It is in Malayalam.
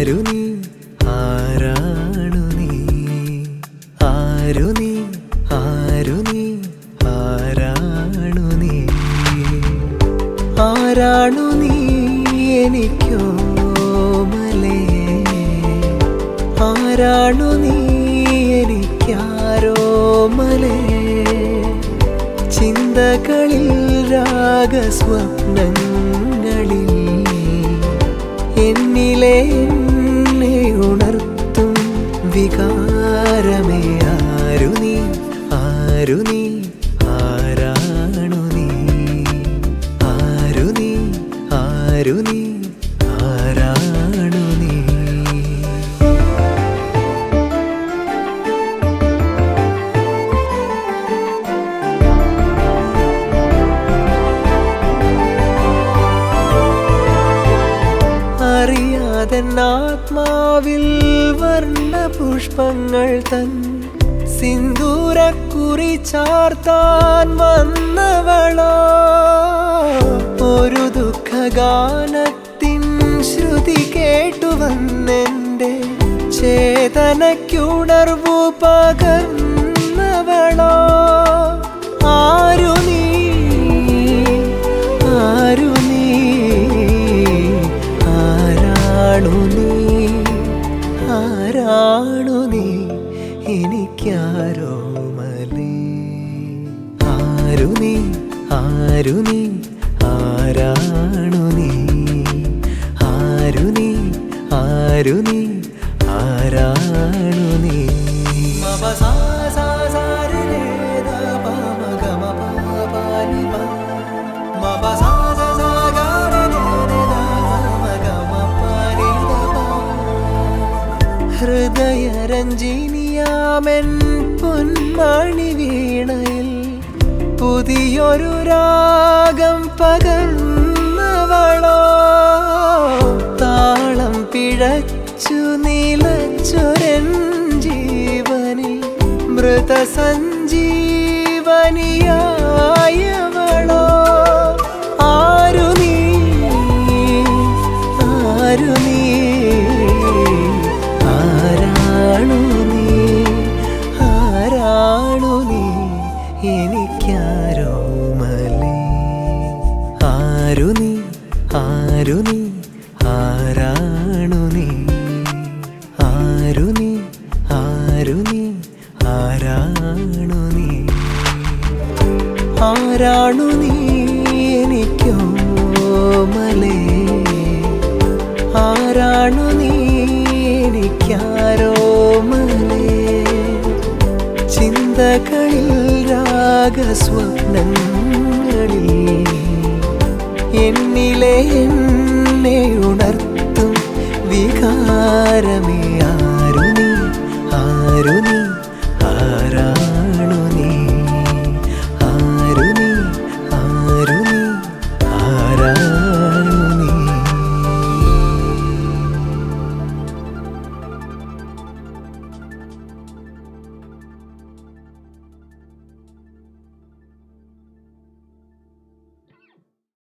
ആരു നീ ആരാണു നീ ആരു നീ ആരു നീ ആരാണു നീ ആരാണു നീ എനിക്കോ മലേ ആരാണു നീ എനിക്കാരോ മലേ ചിന്തകളിൽ രാഗസ്വപ്നങ്ങളിൽ എന്നിലെ എന്നെ ഉണർത്തും വികാരമേ ആരു നീ ആരു നീ ആരാണു നീ ആരു നീ ആരു നീ ആരാണു നീ അറിയാതെ ആത്മാവിൽ വർണ്ണ പുഷ്പങ്ങൾ തൻ സിന്ദൂരക്കുറി ചാർത്താൻ വന്നവളോ ഒരു ദുഃഖഗാനത്തിൻ ശ്രുതി കേട്ടു വന്നെൻ്റെ ചേതനയ്ക്കുണർവു പകർന്നവളോ ആരു നീ ആരു നീ ആരാണു നീ ആരാണു നീ എനിക്കാരോ മലേ ആരു നീ ആരു നീ ആരാണു നീ ആരു നീ ആരു നീ ആരാണു നീ മമ സാ സാ സാ രെ രെ ധ പ മ ഗ മ പ പ നി പ. മ പ സാ സാ സാ ഗ രെ രെ രെ ധ മ ഗ മ പ നി ധ പ. ഹൃദയരഞ്ജിനിയാമൻ പൊന്മണി വീണയിൽ പുതിയൊരു രാഗം പകർന്നവളോ താളം പിഴച്ചു നിലച്ചൊരൻ ജീവനിൽ മൃതസഞ്ജീവനിയായവളോ ആരു നീ ആരു നീ ആരാണു നീ ആരാണു നീ എനിക്കാരോ മലേ ആരു നീ ആരു നീ ആരാണു നീ ആരു നീ ആരു നീ ആരാണു നീ ആരാണു നീ എനിക്കോ മലേ ആരാണു നീ എനിക്കാരോ മലേ ചിന്തകളിൽ രാഗസ്വപ്നങ്ങളിൽ എന്നിലെ എന്നെ ഉണർത്തും വികാരമേ